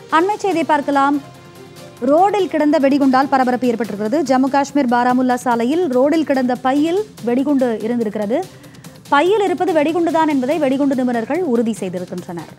அண்மை செய்தியை பார்க்கலாம் ரோடில் கிடந்த வெடிகுண்டால் பரபரப்பு ஏற்பட்டிருக்கிறது ஜம்மு காஷ்மீர் பாராமுல்லா சாலையில் ரோடில் கிடந்த பையில் வெடிகுண்டு இருந்திருக்கிறது பையில் இருப்பது வெடிகுண்டுதான் என்பதை வெடிகுண்டு நிபுணர்கள் உறுதி செய்திருக்கின்றனர்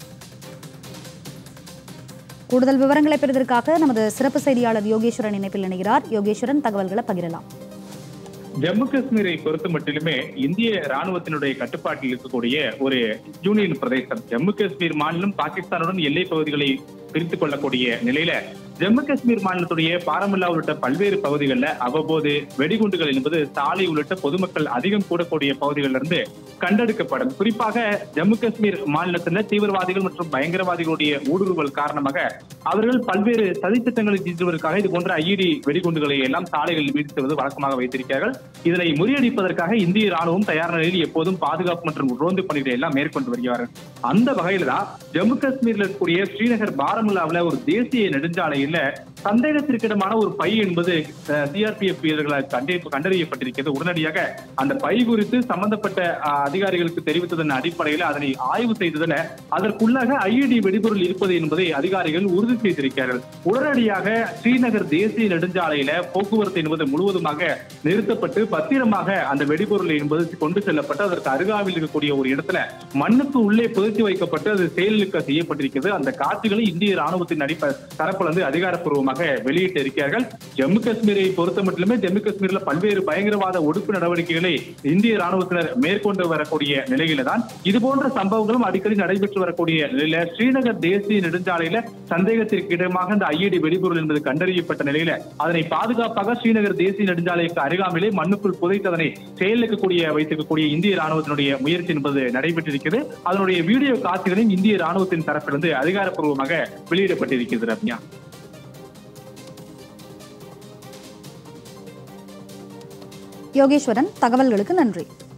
கூடுதல் விவரங்களை பெறுவதற்காக நமது சிறப்பு செய்தியாளர் யோகேஸ்வரன் இணைப்பில் இணைகிறார் யோகேஸ்வரன் தகவல்களை பகிரலாம் ஜம்மு காஷ்மீரை பொறுத்த மட்டிலுமே இந்திய ராணுவத்தினுடைய கட்டுப்பாட்டில் இருக்கக்கூடிய ஒரு யூனியன் பிரதேசம் ஜம்மு காஷ்மீர் மாநிலம் பாகிஸ்தானுடன் எல்லை பகுதிகளை பிரித்துக் கொள்ளக்கூடிய நிலையில ஜம்மு காஷ்மீர் மாநிலத்துடைய பாரமுல்லா உள்ளிட்ட பல்வேறு பகுதிகளில் அவ்வப்போது வெடிகுண்டுகள் என்பது சாலை உள்ளிட்ட பொதுமக்கள் அதிகம் கூடக்கூடிய பகுதிகளில் இருந்து கண்டெடுக்கப்படும் குறிப்பாக ஜம்மு காஷ்மீர் மாநிலத்தில் தீவிரவாதிகள் மற்றும் பயங்கரவாதிகளுடைய ஊடுருவல் காரணமாக அவர்கள் பல்வேறு சதித்திட்டங்களை தீர்த்துவதற்காக இது போன்ற ஐஇடி வெடிகுண்டுகளை எல்லாம் சாலைகளில் வீழ்த்துவது வழக்கமாக வைத்திருக்கிறார்கள் இதனை முறியடிப்பதற்காக இந்திய ராணுவம் தயார் நிலையில் எப்போதும் பாதுகாப்பு மற்றும் ரோந்து பணிகளை எல்லாம் மேற்கொண்டு வருகிறார்கள் அந்த வகையில தான் ஜம்மு காஷ்மீர்ல இருக்கக்கூடிய ஸ்ரீநகர் பாரமுல்லாவில் ஒரு தேசிய நெடுஞ்சாலையில சந்தேகத்திற்கிடமான ஒரு பை என்பது சிஆர்பிஎஃப் வீரர்களால் கண்டே கண்டறியப்பட்டிருக்கிறது உடனடியாக அந்த பை குறித்து சம்பந்தப்பட்ட அஹ், அதிகாரிகளுக்கு தெரிவித்ததன் அடிப்படையில் அதனை ஆய்வு செய்ததில் அதற்குள்ளாக ஐஇடி வெடிபொருள் இருப்பது என்பதை அதிகாரிகள் உறுதி செய்திருக்கிறார்கள் உடனடியாக ஸ்ரீநகர் தேசிய நெடுஞ்சாலையில போக்குவரத்து என்பது முழுவதுமாக நிறுத்தப்பட்டு பத்திரமாக அந்த வெடிபொருள் என்பது கொண்டு செல்லப்பட்டு அதற்கு அருகாமையில் இருக்கக்கூடிய ஒரு இடத்துல மண்ணுக்கு உள்ளே புதைத்து வைக்கப்பட்டு அது செயலுக்க செய்யப்பட்டிருக்கிறது அந்த காட்சிகளை இந்திய ராணுவத்தின் அடிப்ப தரப்புல இருந்து அதிகாரப்பூர்வமாக வெளியிட்டு இருக்கிறார்கள் ஜம்மு காஷ்மீரை பொறுத்த மட்டுமே ஜம்மு காஷ்மீர்ல பல்வேறு பயங்கரவாத ஒடுக்கு நடவடிக்கைகளை இந்திய ராணுவத்தினர் மேற்கொண்டு வரக்கூடிய நிலையில தான் இது போன்ற சம்பவங்களும் அடிக்கடி நடைபெற்று வரக்கூடிய நிலையில ஸ்ரீநகர் தேசிய நெடுஞ்சாலையில சந்தேகத்திற்கு இடமாக இந்த ஐஇடி வெடிபொருள் என்பது கண்டறியப்பட்ட நிலையில அதனை பாதுகாப்பாக ஸ்ரீநகர் தேசிய நெடுஞ்சாலைக்கு அருகாமையிலே மண்ணுக்குள் புதைத்ததனை செயலிழக்கக்கூடிய வைத்திருக்கக்கூடிய இந்திய ராணுவத்தினுடைய முயற்சி என்பது நடைபெற்றிருக்கிறது அதனுடைய வீடியோ காட்சிகளையும் இந்திய ராணுவத்தின் தரப்பிலிருந்து அதிகாரப்பூர்வமாக வெளியிடப்பட்டிருக்கிறது ரம்யா யோகேஸ்வரன் தகவல்களுக்கு நன்றி